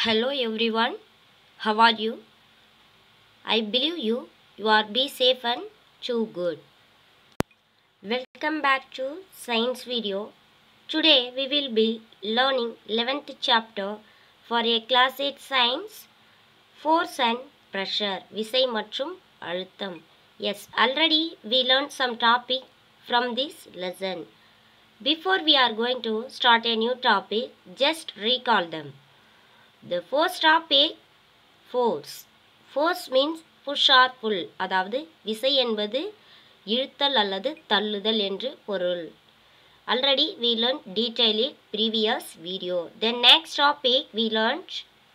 Hello everyone, how are you? I believe you, you are be safe and too good. Welcome back to science video. Today we will be learning 11th chapter for a class 8 science force and pressure விசை மற்றும் அழுத்தம் yes already we learned some topic from this lesson before we are going to start a new topic just recall them the first topic force force means push or pull அதாவது விசை என்பது இழுத்தல் அல்லது தள்ளுதல் என்று பொருள் already we learned detail in previous video then next topic we learned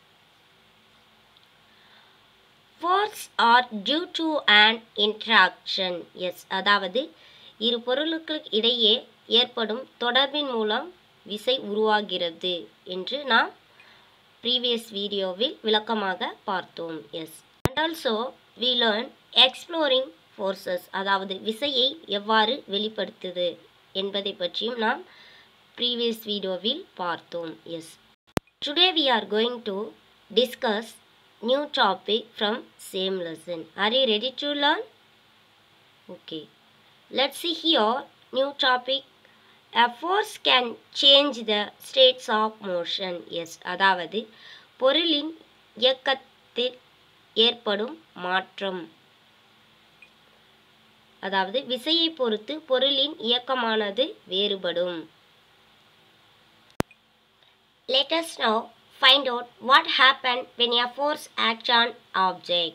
force are due to an interaction yes அதாவது இரு பொருளுக்கு இடையே ஏற்படும் தொடர்பின் மூலம் விசை உருவாகிறது என்று நாம் ப்ரீவியஸ் வீடியோவில் விளக்கமாக பார்த்தோம் yes and also we learn exploring forces அதாவது விசையை எவ்வாறு வெளிப்படுத்துது என்பதை பற்றியும் நாம் ப்ரீவியஸ் வீடியோவில் பார்த்தோம் yes today we are going to discuss new topic from same lesson. Are you ready to learn? Okay. Let's see here new topic. A force can change the states of motion. Yes. அதாவது பொருளின் இயக்கத்தில் ஏற்படும் மாற்றம் அதாவது விசையை பொறுத்து பொருளின் இயக்கமானது வேறுபடும் Let us now find out what happened when a force acts on object.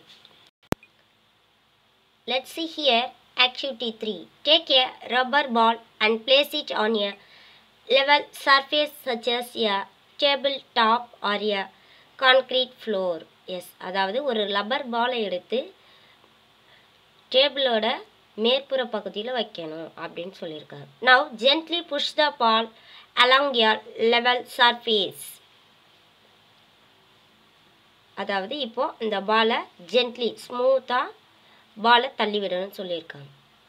Let's see here activity 3. Take a rubber ball and place it on a level surface such as a table top or a concrete floor. Yes அதாவது ஒரு rubber பாலை எடுத்து டேபிளோட மேற்புற பகுதியில் வைக்கணும் அப்படின்னு சொல்லியிருக்காரு now gently push the ball along a level surface அதாவது இப்போ இந்த பாலை ஜென்ட்லி ஸ்மூத்தாக பாலை தள்ளி விடணும்னு சொல்லியிருக்காங்க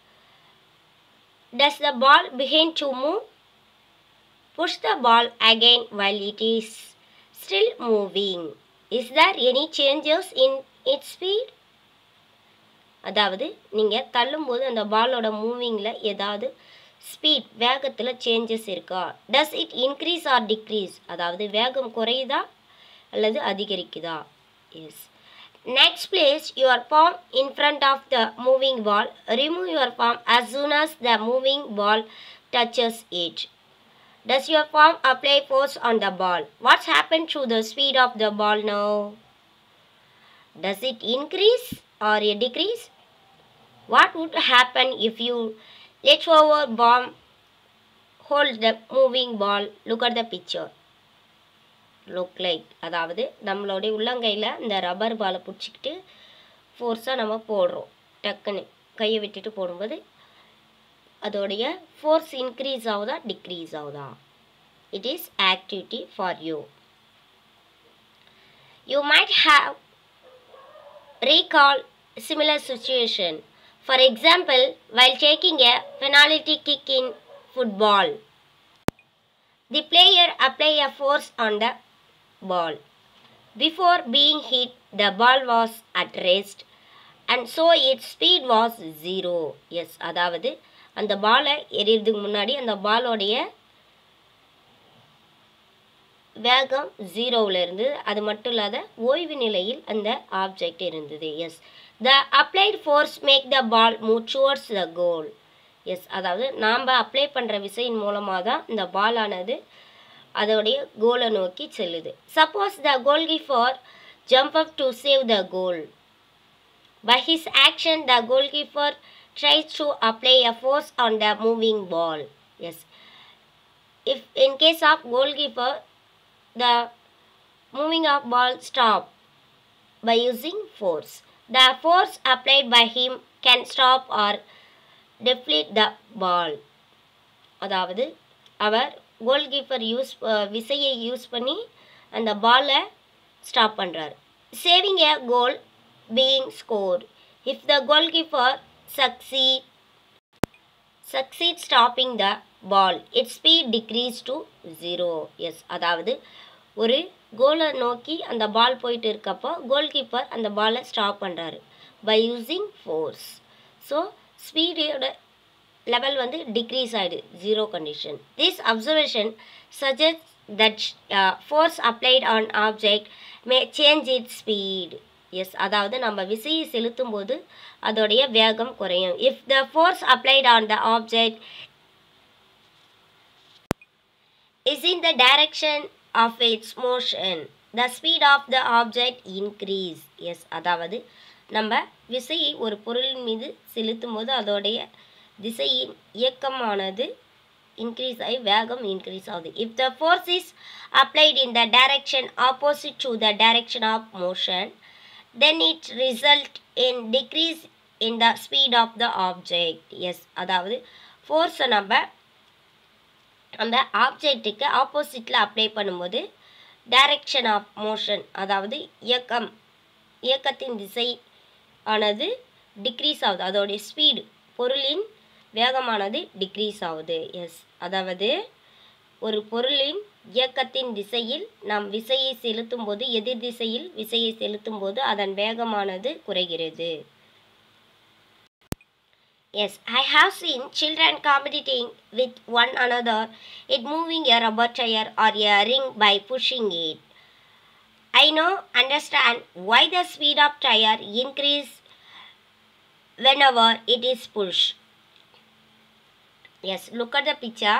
does the ball begin to move push the ball again while it is still moving is there any changes in it speed அதாவது நீங்கள் தள்ளும்போது அந்த பாலோட மூவிங்கில் ஏதாவது ஸ்பீட் வேகத்தில் சேஞ்சஸ் இருக்கா does it increase or decrease அதாவது வேகம் குறையுதா அல்லது அதிகரிக்குதா yes next place your palm in front of the moving ball remove your palm as soon as the moving ball touches it does your palm apply force on the ball what's happen to the speed of the ball no does it increase or a decrease what would happen if you let over palm hold the moving ball look at the picture look like அதாவது நம்மளுடைய உள்ளங்கையில் இந்த rubber பாலை பிடிச்சிக்கிட்டு ஃபோர்ஸாக நம்ம போடுறோம் டக்குன்னு கையை விட்டுட்டு போடும்போது அதோடைய ஃபோர்ஸ் இன்க்ரீஸ் ஆகுதா டிக்ரீஸ் ஆகுதா it is activity for you you might have recall similar situation for example while taking a penalty kick in football the player apply a force on the ball. Before being hit, the ball was at rest and so its speed was zero. Yes, அதாவது அந்த பாலை எறியறதுக்கு முன்னாடி அந்த பாலோடைய வேகம் ஜீரோவில் இருந்து அது மட்டும் இல்லாத ஓய்வு நிலையில் அந்த ஆப்ஜெக்ட் இருந்தது yes the applied force make the ball move towards the goal yes அதாவது நாம் அப்ளை பண்ணுற விசையின் மூலமாக தான் இந்த பாலானது அதோடைய கோலை நோக்கி செல்லுது suppose the goal keeper jump up to save the goal by his action the goal keeper tries to apply a force on the moving ball yes if in case of goal keeper the moving of ball stop by using force. The force applied by him can stop or deflate the ball. அதாவது அவர் goal keeper use விசையை use பண்ணி அந்த பாலை stop பண்ணுறார் saving a goal being score if the goal keeper succeed succeed stopping the ball it speed decrease to zero yes அதாவது ஒரு கோலை நோக்கி அந்த பால் போயிட்டு இருக்கப்போ கோல் கீப்பர் அந்த பாலை ஸ்டாப் பண்ணுறாரு பை யூஸிங் ஃபோர்ஸ் ஸோ ஸ்பீடோட லெவல் வந்து டிக்ரீஸ் ஆகிடுது zero condition this observation suggest that force applied on object may change it speed yes அதாவது நம்ம விசையை செலுத்தும் போது அதோடைய வேகம் குறையும் if the force applied on the object is in the direction of its motion the speed of the object increase yes அதாவது நம்ம விசையை ஒரு பொருளின் மீது செலுத்தும் போது அதோடைய திசையின் இயக்கமானது இன்க்ரீஸ் ஆகி வேகம் இன்க்ரீஸ் ஆகுது if the force is applied in the direction opposite to the direction of motion then it result in decrease in the speed of the object yes அதாவது ஃபோர்ஸை நம்ம அந்த ஆப்ஜெக்ட்டுக்கு ஆப்போசிட்டில் அப்ளை பண்ணும்போது டைரக்ஷன் ஆஃப் மோஷன் அதாவது இயக்கம் இயக்கத்தின் திசை ஆனது டிக்ரீஸ் ஆகுது அதோடைய ஸ்பீடு பொருளின் வேகமானது டிக்ரீஸ் ஆகுது எஸ் அதாவது ஒரு பொருளின் இயக்கத்தின் திசையில் நாம் விசையை செலுத்தும் போது எதிர் திசையில் விசையை செலுத்தும் போது அதன் வேகமானது குறைகிறது Yes, I have seen children competing with one another in moving a rubber tire or a ring by pushing it. I now understand why the speed of tire increase whenever it is pushed. Yes, look at the picture.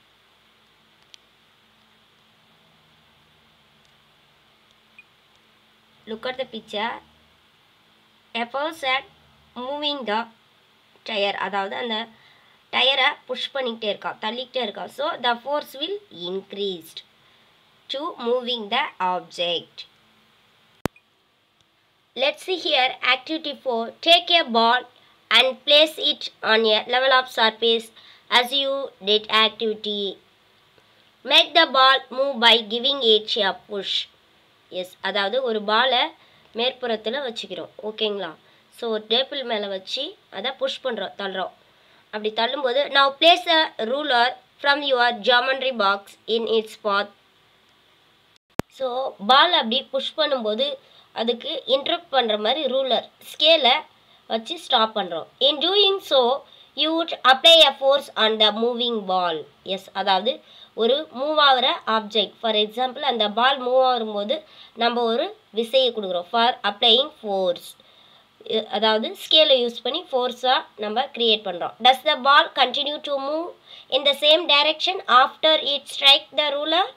Look at the picture. A person moving the tyre அதாவது அந்த டயரை push பண்ணிக்கிட்டே இருக்கா தள்ளிக்கிட்டே இருக்கா so the force will increased to moving the object let's see here activity four take a ball and place it on a level of surface as you did activity make the ball move by giving it a push yes அதாவது ஒரு பாலை மேற்புறத்தில் வச்சுக்கிறோம் ஓகேங்களா so ஒரு table மேலே வச்சு அதை புஷ் பண்ணுறோம் தள்ளுறோம் அப்படி தள்ளும்போது நான் place a ruler from your geometry box in its path so ball அப்படி புஷ் பண்ணும்போது அதுக்கு இன்டரப்ட் பண்ணுற மாதிரி ரூலர் ஸ்கேலை வச்சு ஸ்டாப் பண்ணுறோம் in doing so you would apply a force on the moving ball yes அதாவது ஒரு மூவ் ஆகிற ஆப்ஜெக்ட் ஃபார் எக்ஸாம்பிள் அந்த பால் மூவ் ஆகும்போது நம்ம ஒரு விசையை கொடுக்குறோம் ஃபார் அப்ளையிங் ஃபோர்ஸ் அதாவது ஸ்கேலை யூஸ் பண்ணி ஃபோர்ஸாக நம்ம க்ரியேட் பண்ணுறோம் does the ball continue to move in the same direction after it strike the ruler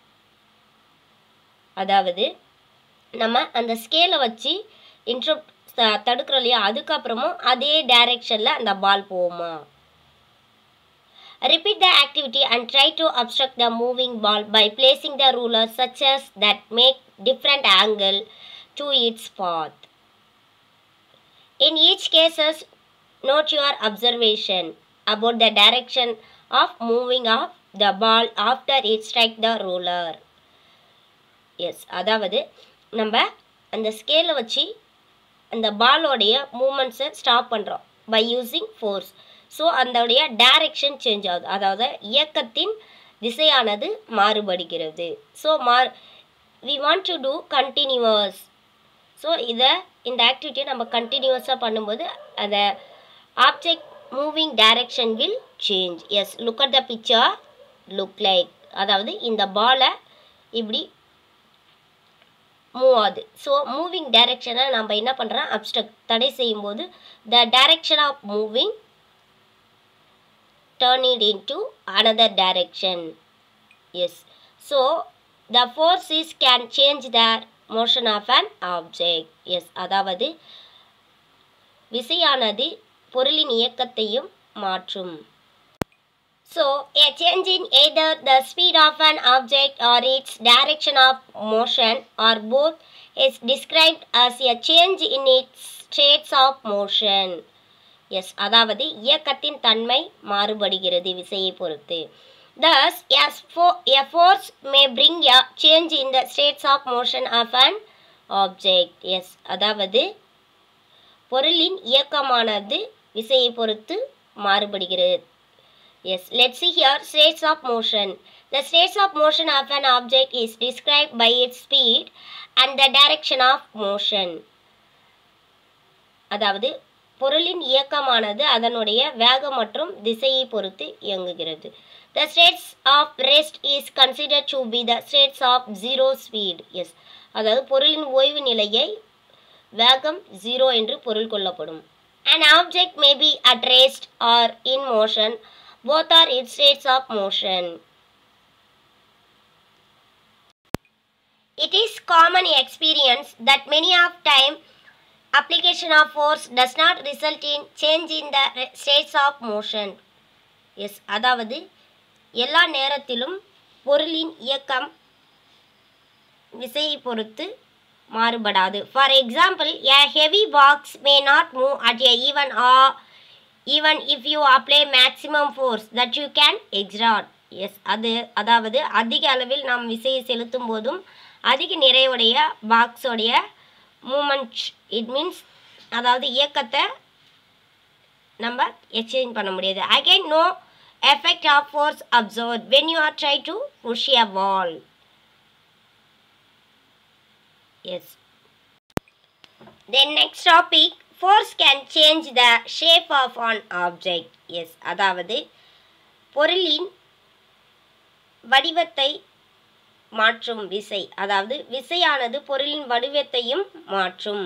அதாவது நம்ம அந்த ஸ்கேலை வச்சு இன்ட்ரப்ட் தடுக்கிறோம் இல்லையா அதுக்கப்புறமும் அதே டைரக்ஷனில் அந்த பால் போகுமா Repeat the activity and try to obstruct the moving ball by placing the ruler such as that make different angle to its path. In each cases, note your observation about the direction of moving of the ball after it strike the ruler. Yes அதாவது நம்ம அந்த ஸ்கேலை வச்சு அந்த பாலோடைய மூமெண்ட்ஸை stop பண்ணுறோம் by using force so அதோடைய டைரக்ஷன் சேஞ்ச் ஆகுது அதாவது இயக்கத்தின் திசையானது மாறுபடுகிறது so more we want to do continuous so இதை இந்த ஆக்டிவிட்டியை நம்ம கண்டினியூஸாக பண்ணும்போது அந்த object moving direction will change yes look at the picture look like அதாவது இந்த பாலை இப்படி மூவ் ஆகுது ஸோ மூவிங் டைரக்ஷனை நம்ம என்ன பண்ணுறோம் அப்ஸ்ட்ரக்ட் தடை செய்யும்போது the direction of moving turn it into another direction yes so the forces can change the motion of an object yes அதாவது விசையானது பொருளின் இயக்கத்தையும் மாற்றும் So, a change in either the speed of an object or its direction of motion or both is described as a change in its states of motion. Yes அதாவது இயக்கத்தின் தன்மை மாறுபடுகிறது விசையை பொறுத்து thus as fo- a force may bring a change in the states of motion of an object yes அதாவது பொருளின் இயக்கமானது விசையை பொறுத்து மாறுபடுகிறது yes let's see here states of motion The states of motion of an object is described by its speed and the direction of motion. அதாவது பொருளின் இயக்கமானது அதனுடைய வேகம் மற்றும் திசையை பொறுத்து இயங்குகிறது The states of rest is considered to be the states of zero speed. Yes. அதாவது பொருளின் ஓய்வு நிலையை வேகம் ஜீரோ என்று பொருள் கொள்ளப்படும் An object may be at rest or in motion. Both are its states of motion. It is common experience that many of time application of force does not result in change in the re- states of motion. Yes அதாவது எல்லா நேரத்திலும் பொருளின் இயக்கம் விசையை பொறுத்து மாறுபடாது for example a heavy box may not move at a even or even if you apply maximum force that you can exert yes அது அதாவது அதிக அளவில் நாம் விசையை செலுத்தும் போதும் அதிக நிறையுடைய பாக்ஸோடைய மூமெண்ட் இட் மீன்ஸ் அதாவது இயக்கத்தை நம்ம எக்ஸ்சேஞ்ச் பண்ண முடியாது again no effect of force observe when you are try to push a wall yes then next topic force can change the shape of an object yes அதாவது பொருளின் வடிவத்தை மாற்றும் விசை அதாவது விசையானது பொருளின் வடிவத்தையும் மாற்றும்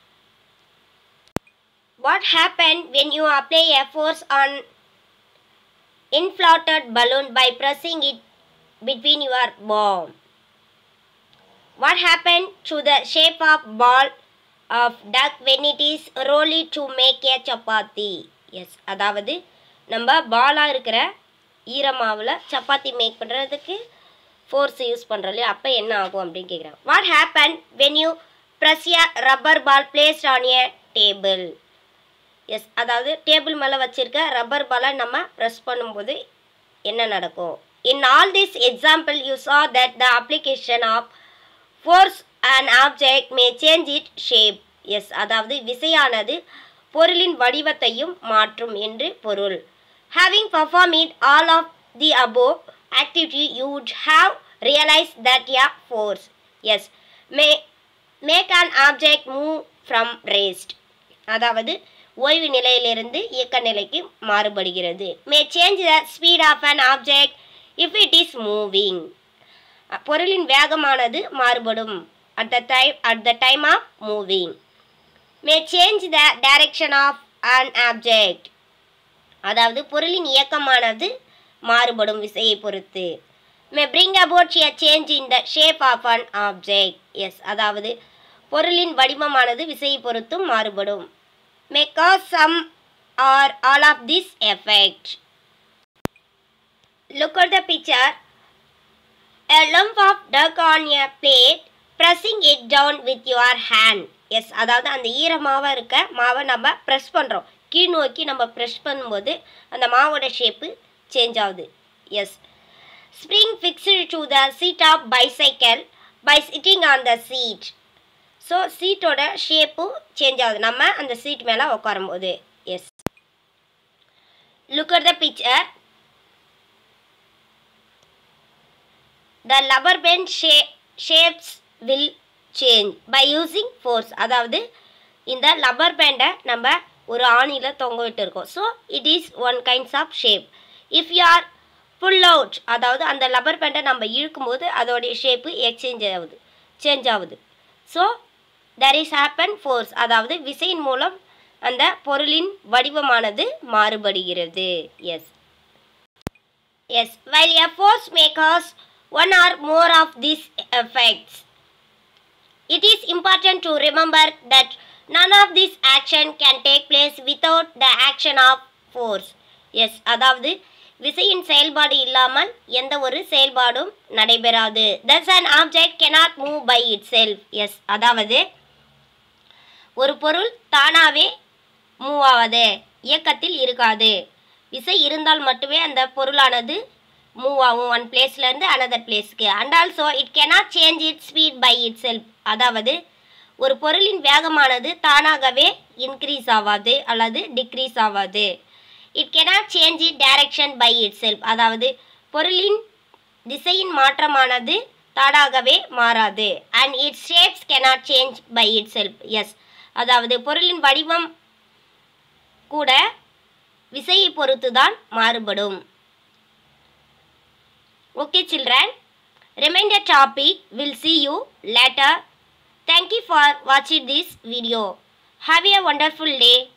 What happened when you apply a force on inflated balloon by pressing it between your palm? What happened to the shape of ball of duck when it is rolled to make a chapati? Yes, அதாவது நம்ம பாலாக இருக்கிற ஈரமாவில் சப்பாத்தி make பண்ணுறதுக்கு force use பண்ணுறோம் இல்லையா அப்போ என்ன ஆகும் அப்படின்னு கேட்குறாங்க what happen when you press a rubber ball placed on a table yes அதாவது டேபிள் மேலே வச்சிருக்க ரப்பர் பாலை நம்ம ப்ரெஸ் பண்ணும்போது என்ன நடக்கும் in all this example you saw that the application of force and object may change it shape yes அதாவது விசையானது பொருளின் வடிவத்தையும் மாற்றும் என்று பொருள் having perform it all of the above activity you would have realized that a force yes may make an object move from rest அதாவது ஓய்வு நிலையிலிருந்து இயக்க நிலைக்கு மாறுபடுகிறது may change the speed of an object if it is moving பொருளின் வேகமானது மாறுபடும் at the time at the time of moving may change the direction of an object அதாவது பொருளின் இயக்கமானது மாறுபடும் விசையை பொறுத்து may bring about a change in the shape of an object yes அதாவது பொருளின் வடிவமானது விசையை பொறுத்தும் மாறுபடும் may cause some or all of this effect look at the picture a lump of duck on a plate pressing it down with your hand yes அதாவது அந்த ஈரமாவாக இருக்க மாவை நம்ம ப்ரெஸ் பண்ணுறோம் கீழ் நோக்கி நம்ம ப்ரெஸ் பண்ணும்போது அந்த மாவோட ஷேப்பு சேஞ்ச் ஆகுது yes spring fixed to the seat of bicycle by sitting on the seat so சீட்டோட ஷேப்பும் சேஞ்ச் ஆகுது நம்ம அந்த சீட் மேலே உட்காரும்போது yes look at the picture the rubber band shape shapes will change by using force அதாவது இந்த rubber பேண்டை நம்ம ஒரு ஆணியில் தொங்க விட்டுருக்கோம் so it is one kinds of shape if you are pull out அதாவது அந்த லப்பர் பேண்டை நம்ம இழுக்கும்போது அதோடைய ஷேப்பு எக்ஸ்சேஞ்ச் ஆகுது சேஞ்ச் ஆகுது so there is happen force அதாவது விசையின் மூலம் அந்த பொருளின் வடிவமானது மாறுபடுகிறது yes yes while a force may cause one or more of these effects it is important to remember that none of this action can take place without the action of force yes அதாவது விசையின் செயல்பாடு இல்லாமல் எந்த ஒரு செயல்பாடும் நடைபெறாது thus an object cannot move by itself yes அதாவது ஒரு பொருள் தானாகவே மூவ் ஆகாது இயக்கத்தில் இருக்காது விசை இருந்தால் மட்டுமே அந்த பொருளானது மூவ் ஆகும் ஒன் பிளேஸ்லேருந்து அனதர் பிளேஸ்க்கு and also it cannot change it speed by itself அதாவது ஒரு பொருளின் வேகமானது தானாகவே இன்க்ரீஸ் ஆகாது அல்லது டிக்ரீஸ் ஆகாது it cannot change it direction by itself அதாவது பொருளின் திசையின் மாற்றமானது தானாகவே மாறாது and it shapes cannot change by itself yes அதாவது பொருளின் வடிவம் கூட விசையை பொறுத்து தான் மாறுபடும் okay children reminder topic will see you later thank you for watching this video have a wonderful day